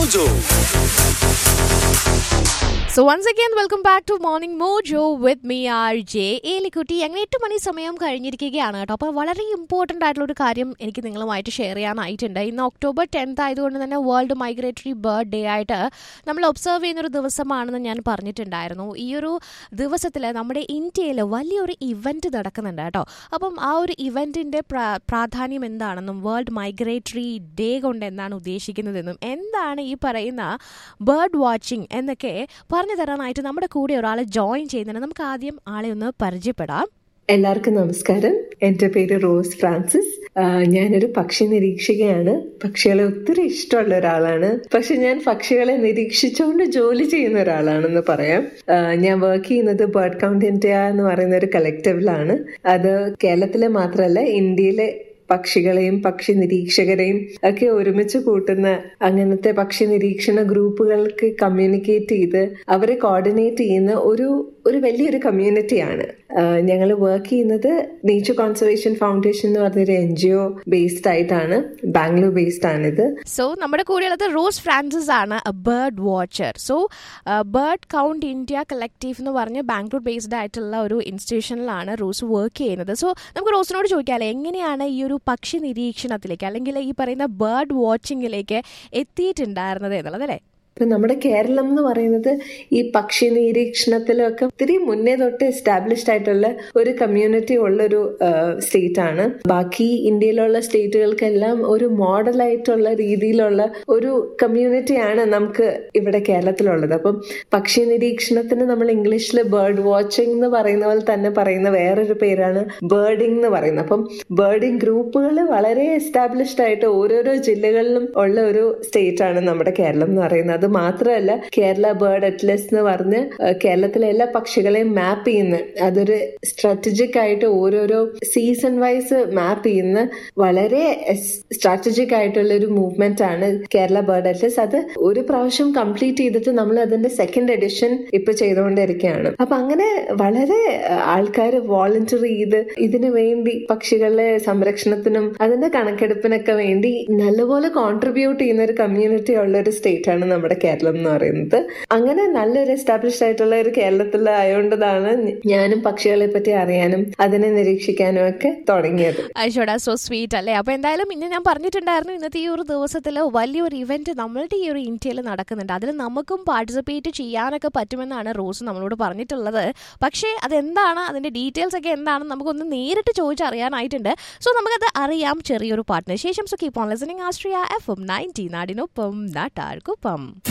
Mojo. So once again welcome back to morning Mojo with me R J Elikutty അങ്ങനെ എട്ട് മണി സമയം കഴിഞ്ഞിരിക്കുകയാണ് കേട്ടോ അപ്പോൾ വളരെ ഇമ്പോർട്ടൻ്റ് ആയിട്ടുള്ള ഒരു കാര്യം എനിക്ക് നിങ്ങളുമായിട്ട് ഷെയർ ചെയ്യാനായിട്ടുണ്ട് ഇന്ന് ഒക്ടോബർ ടെൻത്ത് ആയതുകൊണ്ട് തന്നെ വേൾഡ് മൈഗ്രേറ്ററി ബേർഡ് ഡേ ആയിട്ട് നമ്മൾ ഒബ്സർവ് ചെയ്യുന്ന ഒരു ദിവസമാണെന്ന് ഞാൻ പറഞ്ഞിട്ടുണ്ടായിരുന്നു ഈ ഒരു ദിവസത്തിൽ നമ്മുടെ ഇന്ത്യയിൽ വലിയൊരു ഇവൻറ്റ് നടക്കുന്നുണ്ട് കേട്ടോ അപ്പം ആ ഒരു ഇവൻറ്റിൻ്റെ പ്രാധാന്യം എന്താണെന്നും വേൾഡ് മൈഗ്രേറ്ററി ഡേ കൊണ്ട് എന്താണ് ഉദ്ദേശിക്കുന്നതെന്നും എന്താണ് ഈ പറയുന്ന ബേർഡ് വാച്ചിങ് എന്നൊക്കെ പറഞ്ഞു തരാനായിട്ട് നമ്മുടെ കൂടെ ഒരാൾ ജോയിൻ ചെയ്യുന്നുണ്ട് നമുക്ക് ആദ്യം ആളെ ഒന്ന് പരിചയപ്പെടാം എല്ലാവർക്കും നമസ്കാരം എൻ്റെ പേര് റോസ് ഫ്രാൻസിസ് ആ, ഞാനൊരു പക്ഷി നിരീക്ഷകയാണ് പക്ഷികളെ ഒത്തിരി ഇഷ്ടമുള്ള ഒരാളാണ് പക്ഷെ ഞാൻ പക്ഷികളെ നിരീക്ഷിച്ചുകൊണ്ട് ജോലി ചെയ്യുന്ന ഒരാളാണെന്ന് പറയാം ആ, ഞാൻ വർക്ക് ചെയ്യുന്നത് ബേർഡ് കൗണ്ട് ഇന്ത്യ എന്ന് പറയുന്ന ഒരു കളക്റ്റീവിലാണ് അത് കേരളത്തിലെ മാത്രമല്ല ഇന്ത്യയിലെ പക്ഷികളെയും പക്ഷി നിരീക്ഷകരെയും ഒക്കെ ഒരുമിച്ച് കൂട്ടുന്ന അങ്ങനത്തെ പക്ഷി നിരീക്ഷണ ഗ്രൂപ്പുകൾക്ക് കമ്മ്യൂണിക്കേറ്റ് ചെയ്ത് അവരെ കോർഡിനേറ്റ് ചെയ്യുന്ന ഒരു ഒരു വലിയൊരു കമ്മ്യൂണിറ്റിയാണ് ഞങ്ങൾ വർക്ക് ചെയ്യുന്നത് നേച്ചർ കോൺസർവേഷൻ ഫൗണ്ടേഷൻ എന്ന് പറഞ്ഞൊരു എൻ ജി ഒ ബേസ്ഡ് ആയിട്ടാണ് ബാംഗ്ലൂർ ബേസ്ഡ് ആണിത് സോ നമ്മുടെ കൂടെയുള്ളത് റോസ് ഫ്രാൻസിസ് ആണ് bird watcher so bird count India collective എന്ന് പറഞ്ഞ് ബാംഗ്ലൂർ ബേസ്ഡ് ആയിട്ടുള്ള ഒരു ഇൻസ്റ്റിറ്റ്യൂഷനിലാണ് റോസ് വർക്ക് ചെയ്യുന്നത് സോ നമുക്ക് റോസിനോട് ചോദിക്കാമല്ലേ എങ്ങനെയാണ് ഈ ഒരു പക്ഷി നിരീക്ഷണത്തിലേക്ക് അല്ലെങ്കിൽ ഈ പറയുന്ന ബേർഡ് വാച്ചിങ്ങിലേക്ക് എത്തിയിട്ടുണ്ടായിരുന്നത് എന്നുള്ളത് അല്ലേ ഇപ്പൊ നമ്മുടെ കേരളം എന്ന് പറയുന്നത് ഈ പക്ഷി നിരീക്ഷണത്തിലൊക്കെ ഒത്തിരി മുന്നേ തൊട്ട് എസ്റ്റാബ്ലിഷ്ഡ് ആയിട്ടുള്ള ഒരു കമ്മ്യൂണിറ്റി ഉള്ളൊരു സ്റ്റേറ്റ് ആണ് ബാക്കി ഇന്ത്യയിലുള്ള സ്റ്റേറ്റുകൾക്കെല്ലാം ഒരു മോഡലായിട്ടുള്ള രീതിയിലുള്ള ഒരു കമ്മ്യൂണിറ്റിയാണ് നമുക്ക് ഇവിടെ കേരളത്തിലുള്ളത് അപ്പം പക്ഷി നിരീക്ഷണത്തിന് നമ്മൾ ഇംഗ്ലീഷിൽ ബേർഡ് വാച്ചിങ് എന്ന് പറയുന്ന പോലെ തന്നെ പറയുന്ന വേറൊരു പേരാണ് ബേർഡിംഗ് എന്ന് പറയുന്നത് അപ്പം ബേർഡിംഗ് ഗ്രൂപ്പുകൾ വളരെ എസ്റ്റാബ്ലിഷ്ഡ് ആയിട്ട് ഓരോരോ ജില്ലകളിലും ഉള്ള ഒരു സ്റ്റേറ്റ് ആണ് നമ്മുടെ കേരളം എന്ന് പറയുന്നത് അത് മാത്രമല്ല കേരള ബേർഡ് അറ്റ്ലസ് എന്ന് പറഞ്ഞ് ഏഹ്, കേരളത്തിലെ എല്ലാ പക്ഷികളെയും മാപ്പ് ചെയ്യുന്ന അതൊരു സ്ട്രാറ്റജിക് ആയിട്ട് ഓരോരോ സീസൺ വൈസ് മാപ്പ് ചെയ്യുന്ന വളരെ സ്ട്രാറ്റജിക് ആയിട്ടുള്ള ഒരു മൂവ്മെന്റ് ആണ് കേരള ബേർഡ് അറ്റ്ലസ് അത് ഒരു പ്രാവശ്യം കംപ്ലീറ്റ് ചെയ്തിട്ട് നമ്മൾ അതിന്റെ സെക്കൻഡ് എഡിഷൻ ഇപ്പൊ ചെയ്തുകൊണ്ടിരിക്കുകയാണ് അപ്പൊ അങ്ങനെ വളരെ ആൾക്കാർ വോളണ്ടിയർ ചെയ്ത് ഇതിനു വേണ്ടി പക്ഷികളുടെ സംരക്ഷണത്തിനും അതിന്റെ കണക്കെടുപ്പിനൊക്കെ വേണ്ടി നല്ലപോലെ കോൺട്രിബ്യൂട്ട് ചെയ്യുന്ന ഒരു കമ്മ്യൂണിറ്റി ഉള്ള ഒരു സ്റ്റേറ്റ് ആണ് നമ്മുടെ കേരളം എന്ന് പറയുന്നത് അങ്ങനെ നല്ലൊരു എസ്റ്റാബ്ലിഷ്ഡ് ആയിട്ടുള്ള ഒരു കേരളത്തിൽ ആയതുകൊണ്ടതാണ് ഞാനും പക്ഷികളെ പറ്റി അറിയാനും അതിനെ നിരീക്ഷിക്കാനും ഒക്കെ തുടങ്ങിയത് ഐഷോടാ സോ സ്വീറ്റ് അല്ലേ അപ്പോൾ എന്തായാലും ഇന്ന് ഞാൻ പറഞ്ഞിട്ടുണ്ടായിരുന്നു ഇന്നത്തെ ഈ ഒരു ദിവസത്തിൽ വലിയൊരു ഇവന്റ് നമ്മളുടെ ഈ ഒരു ഇന്ത്യയിൽ നടക്കുന്നുണ്ട് അതിൽ നമുക്കും പാർട്ടിസിപ്പേറ്റ് ചെയ്യാനൊക്കെ പറ്റുമെന്നാണ് റോസ് നമ്മളോട് പറഞ്ഞിട്ടുള്ളത് പക്ഷേ അതെന്താണ് അതിന്റെ ഡീറ്റെയിൽസ് ഒക്കെ എന്താണെന്ന് നമുക്കൊന്ന് നേരിട്ട് ചോദിച്ചറിയാനായിട്ടുണ്ട് സോ നമുക്കത് അറിയാം ചെറിയൊരു പാട്ടിന് ശേഷം so keep on listening Austria F M ninety നാടിനൊപ്പം നാട്ടാർക്കൊപ്പം